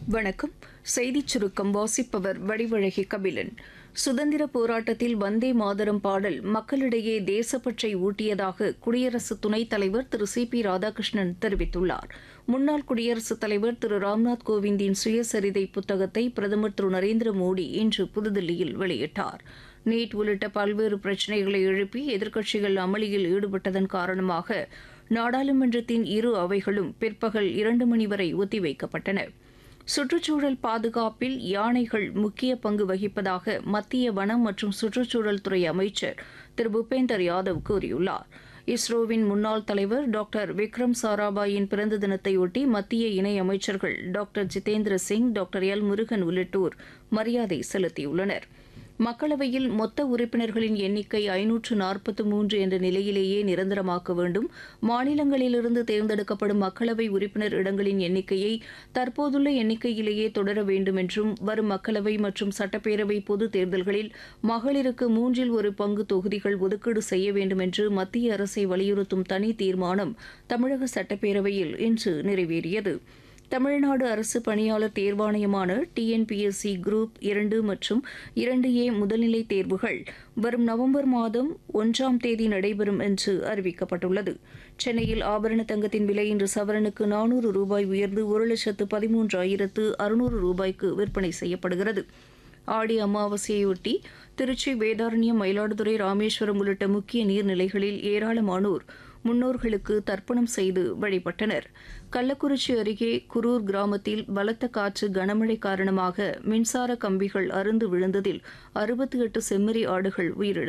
வணக்கம் செய்திச் சுருக்கம் வாசிப்பவர் வடிவழகி கபிலன் சுதந்திர போராட்டத்தில் வந்தே மாதரம் பாடல் மக்களிடையே தேசப்பற்றை ஊட்டியதாக குடியரசு துணைத் தலைவர் திரு சி பி ராதாகிருஷ்ணன் தெரிவித்துள்ளார் முன்னாள் குடியரசுத் தலைவர் திரு ராம்நாத் கோவிந்தின் சுயசரிதை புத்தகத்தை பிரதமர் திரு நரேந்திர மோடி இன்று புதுதில்லியில் வெளியிட்டார் நீட் உள்ளிட்ட பல்வேறு பிரச்சினைகளை எழுப்பி எதிர்க்கட்சிகள் அமளியில் ஈடுபட்டதன் காரணமாக நாடாளுமன்றத்தின் இரு அவைகளும் பிற்பகல் இரண்டு மணி வரை ஒத்திவைக்கப்பட்டன சுற்றுச்சூழல் பாதுகாப்பில் யானைகள் முக்கிய பங்கு வகிப்பதாக மத்திய வனம் மற்றும் சுற்றுச்சூழல் துறை அமைச்சர் திரு பூபேந்தர் யாதவ் கூறியுள்ளார் இஸ்ரோவின் முன்னாள் தலைவர் டாக்டர் விக்ரம் சாராபாயின் பிறந்த தினத்தையொட்டி மத்திய இணை அமைச்சர்கள் doctor Jitendra Singh doctor L Murugan உள்ளிட்டோர் மரியாதை செலுத்தியுள்ளனர் மக்களவையில் மொத்த உறுப்பினர்களின் எண்ணிக்கை ஐநூற்று நாற்பத்து மூன்று என்ற நிலையிலேயே நிரந்தரமாக்க வேண்டும் மாநிலங்களிலிருந்து தேர்ந்தெடுக்கப்படும் மக்களவை உறுப்பினர் இடங்களின் எண்ணிக்கையை தற்போதுள்ள எண்ணிக்கையிலேயே தொடர வேண்டும் என்றும் வரும் மக்களவை மற்றும் சட்டப்பேரவை பொது தேர்தல்களில் மகளிருக்கு மூன்றில் ஒரு பங்கு தொகுதிகள் ஒதுக்கீடு செய்ய வேண்டும் என்று மத்திய அரசை வலியுறுத்தும் தனி தீர்மானம் தமிழக சட்டப்பேரவையில் இன்று நிறைவேறியது தமிழ்நாடு அரசு பணியாளர் தேர்வாணையமான டிஎன்பிஎஸ்சி குரூப் இரண்டு மற்றும் இரண்டு ஏ முதல்நிலை தேர்வுகள் வரும் நவம்பர் மாதம் ஒன்றாம் தேதி நடைபெறும் என்று அறிவிக்கப்பட்டுள்ளது சென்னையில் ஆபரண தங்கத்தின் விலை இன்று சவரனுக்கு நானூறு ரூபாய் உயர்ந்து ஒரு லட்சத்து பதிமூன்றாயிரத்து அறுநூறு ரூபாய்க்கு விற்பனை செய்யப்படுகிறது ஆடி அமாவாசையொட்டி திருச்சி வேதாரண்யம் மயிலாடுதுறை ராமேஸ்வரம் உள்ளிட்ட முக்கிய நீர்நிலைகளில் ஏராளமானோர் முன்னோர்களுக்கு தர்ப்பணம் செய்து வழிபட்டனர் கள்ளக்குறிச்சி அருகே குரூர் கிராமத்தில் பலத்த காற்று கனமழை காரணமாக மின்சார கம்பிகள் அருந்து விழுந்ததில் அறுபத்தி எட்டு செம்மறி ஆடுகள் உயிரிழந்தன